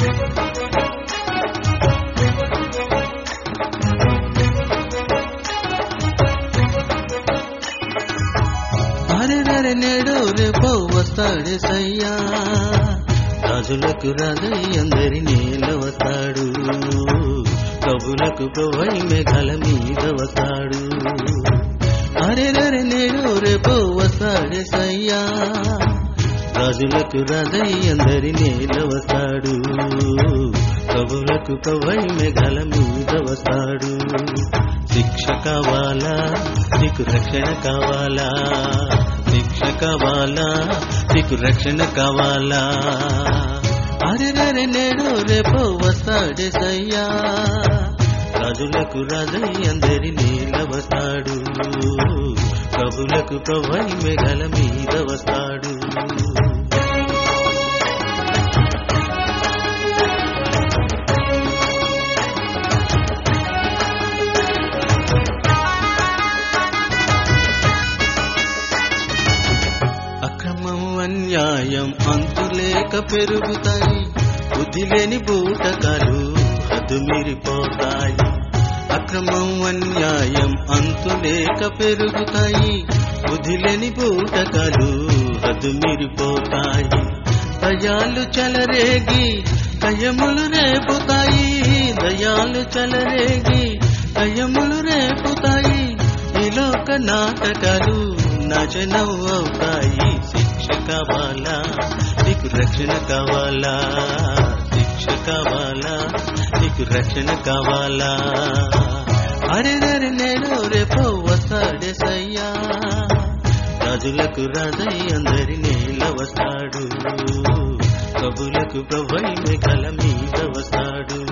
అరెరరె నేడు రేపో వస్తాడు సయ్యా రాజులకు రాజై అందరి నేల వస్తాడు కబులకు ప్రవై మేఘాల మీద వస్తాడు అరెరరె నేడు రేపో వస్తాడు సయ్యా రాజులకు రాజై అందరి నేల వస్తాడు కబులకు ప్రవై మేఘాల మీద వస్తాడు శిక్ష కావాలా నీకు రక్షణ కావాలా శిక్ష కావాలా నీకు రక్షణ కావాలా అరెరరె నేడు రేపో వస్తాడే సయ్యా రాజులకు రాజై అందరి నీల వస్తాడు కబులకు ప్రవై మెగల మీద వస్తాడు అక్రమం అన్యాయం అంతులేక పెరుగుతాయి బుద్ధి లేని బూటకాలు హద్దు మీరిపోతాయి అక్రమం అన్యాయం అంతులేక పెరుగుతాయి బుద్ధి లేని బూటకాలు హద్దు మీరిపోతాయి దయాలు చలరేగి కయములు రేపుతాయి దయాలు చలరేగి కయములు రేపుతాయి ఈ లోక నాటకాలు నాశనం అవుతాయి శిక్ష కావాలా నీకు రక్షణ కావాలా శిక్ష కావాలా నీకు రక్షణ కావాలా అరే అరే నేను రేపో వస్తాడే సయ్యా రాజులకు రాజై అందరి నేల వస్తాడు కబులకు ప్రభై మేఘల మీద వస్తాడు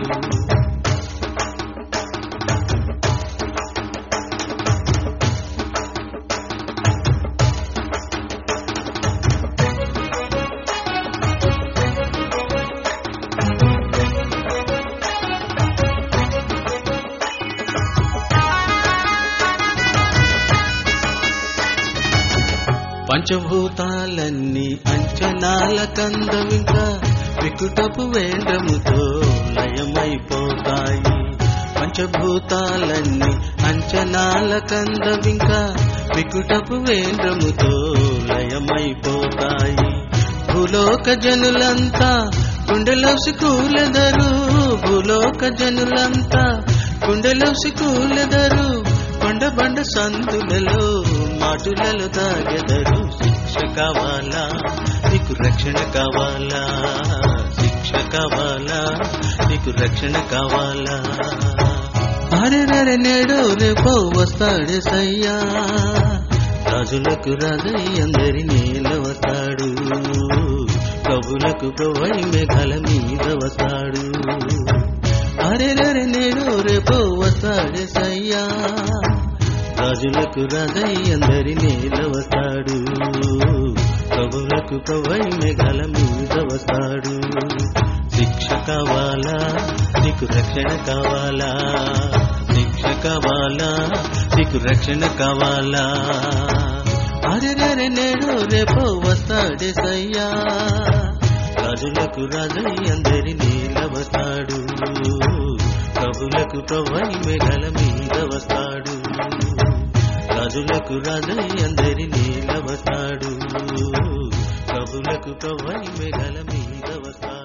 పంచభూతాలన్నీ అంచనాల కందమింకా వికుటపు వేంద్రముతో లయమైపోతాయి పంచభూతాలన్నీ అంచనాల కందమింకా వికుటపు వేంద్రముతో లయమైపోతాయి భూలోక జనులంతా గుండెలోసి కూలెదరు భూలోక జనులంతా గుండెలోసి కూలెదరు కొండ బండ సందులలో మాటులలో తాగెదరు శిక్ష కావాలా నీకు రక్షణ కావాలా శిక్ష కావాలా నీకు రక్షణ కావాలా అరెరరె నేడు రేపో వస్తాడు సయ్యా రాజులకు రాజై అందరి నేల వస్తాడు కబులకు ప్రవై మేఘాల మీద వస్తాడు అరెరరె నేడు రేపో వస్తాడు సయ్యా రాజులకు రాజై అందరి నేల వస్తాడు కబులకు ప్రవై మేఘాల మీద వస్తాడు శిక్ష కావాలా నీకు రక్షణ కావాలా శిక్ష కావాలా నీకు రక్షణ కావాలా అరెరరె నేడు రేపో వస్తాడే సయ్యా రాజులకు రాజై అందరి నీల వస్తాడు కబులకు ప్రభై మెగల మీద వస్తాడు రాజులకు రాజై అందరి నీల వస్తాడు కబులకు ప్రభై మెగల మీద వస్తాడు